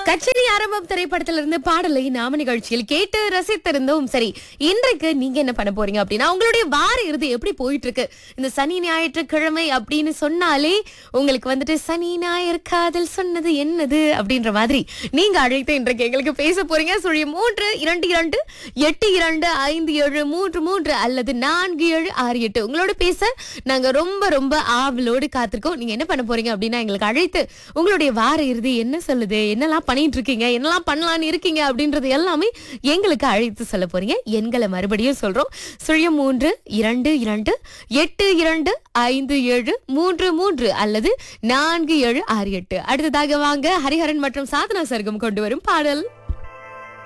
கச்சேரி ஆரம்பம் திரைப்படத்திலிருந்து பாடலை நாம நிகழ்ச்சியில் கேட்டு ரசித்திருந்தோம் சரி இன்றைக்கு நீங்க என்ன பண்ண போறீங்க அப்படின்னா உங்களுடைய வார இறுதி எப்படி போயிட்டு இருக்கு இந்த சனி ஞாயிற்றுக்கிழமை அப்படின்னு சொன்னாலே உங்களுக்கு வந்துட்டு சனி ஞாயிறு காதல் சொன்னது என்னது அப்படின்ற மாதிரி நீங்க அழைத்து இன்றைக்கு எங்களுக்கு பேச போறீங்க சுழி மூன்று இரண்டு இரண்டு எட்டு இரண்டு ஐந்து ஏழு மூன்று மூன்று அல்லது நான்கு ஏழு ஆறு எட்டு உங்களோட பேச நாங்க ரொம்ப ரொம்ப ஆவலோடு காத்திருக்கோம் நீங்க என்ன பண்ண போறீங்க அப்படின்னா எங்களுக்கு அழைத்து உங்களுடைய வார இறுதி என்ன சொல்லுது என்னெல்லாம் பண்ணிட்டு இருக்கீங்க என்னெல்லாம் பண்ணலாம்னு இருக்கீங்க அப்படின்றது எல்லாமே எங்களுக்கு அழைத்து சொல்ல போறீங்க எண்களை மறுபடியும் சொல்றோம் சுழியம் மூன்று இரண்டு இரண்டு எட்டு இரண்டு ஐந்து ஏழு மூன்று மூன்று அல்லது நான்கு ஏழு ஆறு எட்டு அடுத்ததாக வாங்க ஹரிஹரன் மற்றும் சாதனா சர்க்கம் கொண்டு வரும் பாடல்